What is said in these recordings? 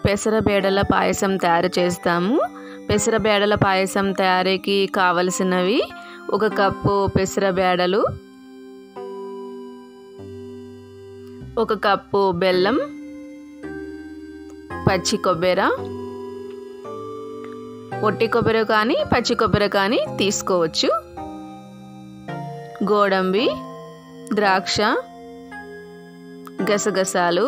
పెసరబేడల పాయసం తయారు చేస్తాము పెసరబేడల పాయసం తయారీకి కావలసినవి ఒక కప్పు పెసరబేడలు ఒక కప్పు బెల్లం పచ్చి కొబ్బరి ఒట్టి కొబ్బరి కానీ పచ్చి కొబ్బరి కానీ తీసుకోవచ్చు గోడంబి ద్రాక్ష గసగసాలు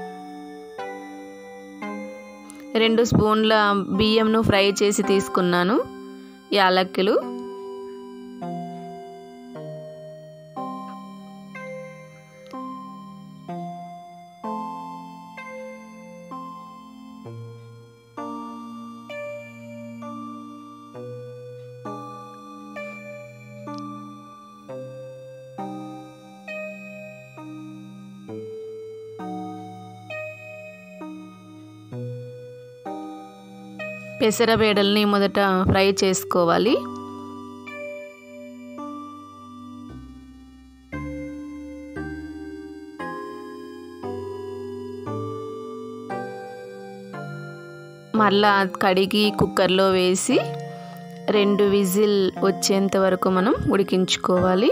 రెండు స్పూన్ల బియ్యంను ఫ్రై చేసి తీసుకున్నాను యాలక్కులు పెసరబేడల్ని మొదట ఫ్రై చేసుకోవాలి మళ్ళా కడిగి కుక్కర్లో వేసి రెండు విజిల్ వచ్చేంత వరకు మనం ఉడికించుకోవాలి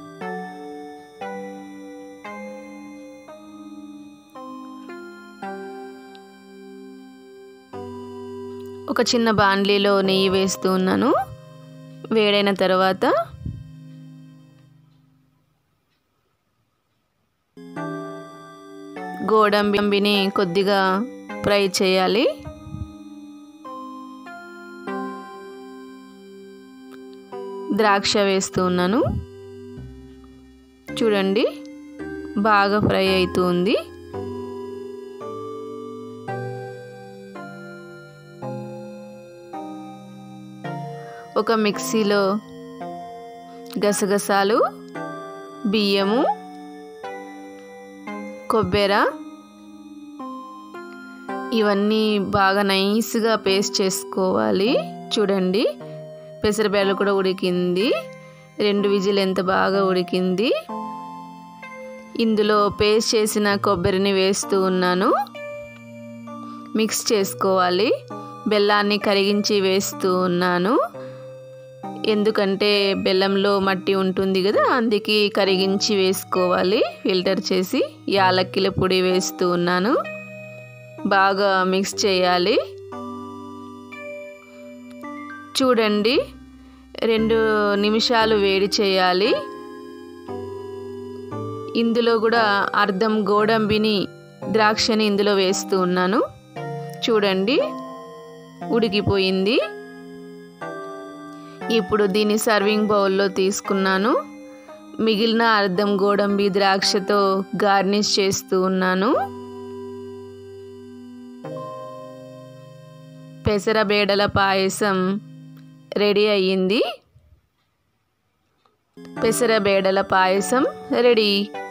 ఒక చిన్న బాండ్లీలో నెయ్యి వేస్తూ ఉన్నాను వేడైన తర్వాత గోడంబిని కొద్దిగా ఫ్రై చేయాలి ద్రాక్ష వేస్తూ ఉన్నాను చూడండి బాగా ఫ్రై అవుతుంది ఒక మిక్సీలో గసగసాలు బియ్యము కొబ్బెర ఇవన్నీ బాగా నైస్గా పేస్ట్ చేసుకోవాలి చూడండి పెసరబేలు కూడా ఉడికింది రెండు విజిల్ ఎంత బాగా ఉడికింది ఇందులో పేస్ట్ చేసిన కొబ్బరిని వేస్తూ ఉన్నాను మిక్స్ చేసుకోవాలి బెల్లాన్ని కరిగించి వేస్తూ ఉన్నాను ఎందుకంటే బెల్లంలో మట్టి ఉంటుంది కదా అందుకే కరిగించి వేసుకోవాలి ఫిల్టర్ చేసి యాలక్కిల పొడి వేస్తూ ఉన్నాను బాగా మిక్స్ చేయాలి చూడండి రెండు నిమిషాలు వేడి చేయాలి ఇందులో కూడా అర్ధం గోడంబిని ద్రాక్షని ఇందులో వేస్తూ ఉన్నాను చూడండి ఉడికిపోయింది ఇప్పుడు దీన్ని సర్వింగ్ బౌల్లో తీసుకున్నాను మిగిలిన అర్ధం గోడంబి ద్రాక్షతో గార్నిష్ చేస్తూ ఉన్నాను పెసరబేడల పాయసం రెడీ అయ్యింది పెసరబేడల పాయసం రెడీ